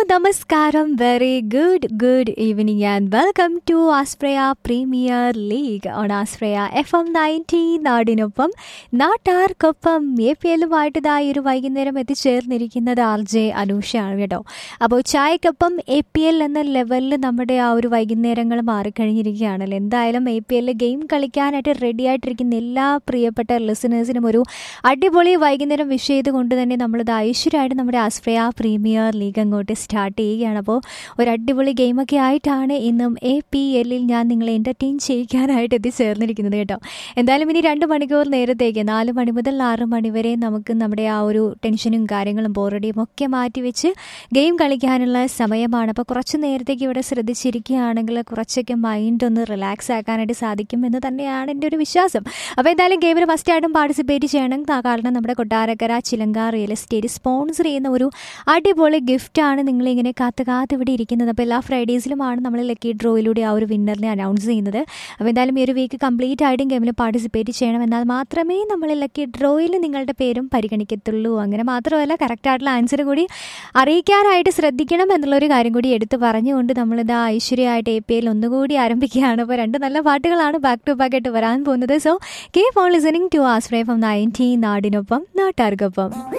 നമസ്കാരം very good good evening and welcome to Aspraya premier league on Aspraya F M ninety നാടിനൊപ്പം നാട്ടാർക്കൊപ്പം A P എല്ലുമായിട്ട് ഇതായി ഒരു വൈകുന്നേരം എത്തിച്ചേർന്നിരിക്കുന്നത് ആർ ജെ അനൂഷയാണ് കേട്ടോ അപ്പോൾ ചായക്കൊപ്പം എ പി എൽ എന്ന ലെവലിൽ നമ്മുടെ ആ ഒരു വൈകുന്നേരങ്ങൾ മാറിക്കഴിഞ്ഞിരിക്കുകയാണല്ലോ എന്തായാലും എ പി എല്ലിൽ ഗെയിം കളിക്കാനായിട്ട് റെഡി ആയിട്ടിരിക്കുന്ന എല്ലാ പ്രിയപ്പെട്ട ലിസണേഴ്സിനും ഒരു അടിപൊളി വൈകുന്നേരം വിഷ് ചെയ്തുകൊണ്ട് തന്നെ നമ്മളിത് ഐശ്വര്യമായിട്ട് നമ്മുടെ ആസ്പ്രയ പ്രീമിയർ ലീഗ് അങ്ങോട്ട് സ്റ്റാർട്ട് ചെയ്യുകയാണ് അപ്പോൾ ഒരു അടിപൊളി ഗെയിമൊക്കെ ആയിട്ടാണ് ഇന്നും എ പി എല്ലിൽ ഞാൻ നിങ്ങളെ എൻ്റർടൈൻ ചെയ്യിക്കാനായിട്ട് എത്തിച്ചേർന്നിരിക്കുന്നത് കേട്ടോ എന്തായാലും ഇനി രണ്ട് മണിക്കൂർ നേരത്തേക്ക് നാല് മണി മുതൽ ആറ് മണി വരെ നമുക്ക് നമ്മുടെ ആ ഒരു ടെൻഷനും കാര്യങ്ങളും ബോറടിയും ഒക്കെ മാറ്റി വെച്ച് ഗെയിം കളിക്കാനുള്ള സമയമാണ് അപ്പോൾ കുറച്ച് നേരത്തേക്ക് ഇവിടെ ശ്രദ്ധിച്ചിരിക്കുകയാണെങ്കിൽ കുറച്ചൊക്കെ മൈൻഡ് ഒന്ന് റിലാക്സ് ആക്കാനായിട്ട് സാധിക്കും എന്ന് തന്നെയാണ് എൻ്റെ ഒരു വിശ്വാസം അപ്പോൾ എന്തായാലും ഗെയിമിൽ ഫസ്റ്റ് ആയിട്ടും പാർട്ടിസിപ്പേറ്റ് ചെയ്യണം കാരണം നമ്മുടെ കൊട്ടാരക്കര ചിലങ്ക റിയൽ എസ്റ്റേറ്റ് സ്പോൺസർ ചെയ്യുന്ന ഒരു അടിപൊളി ഗിഫ്റ്റാണ് നിങ്ങളിങ്ങനെ കാത്ത് കാത്ത് ഇവിടെ ഇരിക്കുന്നത് അപ്പോൾ എല്ലാ ഫ്രൈഡേസിലുമാണ് നമ്മൾ ലക്കി ഡ്രോയിലൂടെ ആ ഒരു വിന്നറിനെ അനൗൺസ് ചെയ്യുന്നത് അപ്പോൾ എന്തായാലും ഈ ഒരു വീക്ക് കംപ്ലീറ്റ് ആയിട്ടും ഗെയിമിൽ പാർട്ടിസിപ്പേറ്റ് ചെയ്യണം എന്നാൽ മാത്രമേ നമ്മൾ ലക്കി ഡ്രോയിൽ നിങ്ങളുടെ പേരും പരിഗണിക്കത്തുള്ളൂ അങ്ങനെ മാത്രമല്ല കറക്റ്റ് ആയിട്ടുള്ള ആൻസർ കൂടി അറിയിക്കാനായിട്ട് ശ്രദ്ധിക്കണം എന്നുള്ളൊരു കാര്യം കൂടി എടുത്തു പറഞ്ഞുകൊണ്ട് നമ്മളിത് ഐശ്വര്യമായിട്ട് എ പി എൽ ഒന്നുകൂടി ആരംഭിക്കുകയാണ് അപ്പോൾ രണ്ട് നല്ല പാട്ടുകളാണ് ബാക്ക് ടു ബാക്ക് ആയിട്ട് വരാൻ പോകുന്നത് so keep on listening to Aspraya from nineteen നാടിനൊപ്പം നാട്ടാർക്കൊപ്പം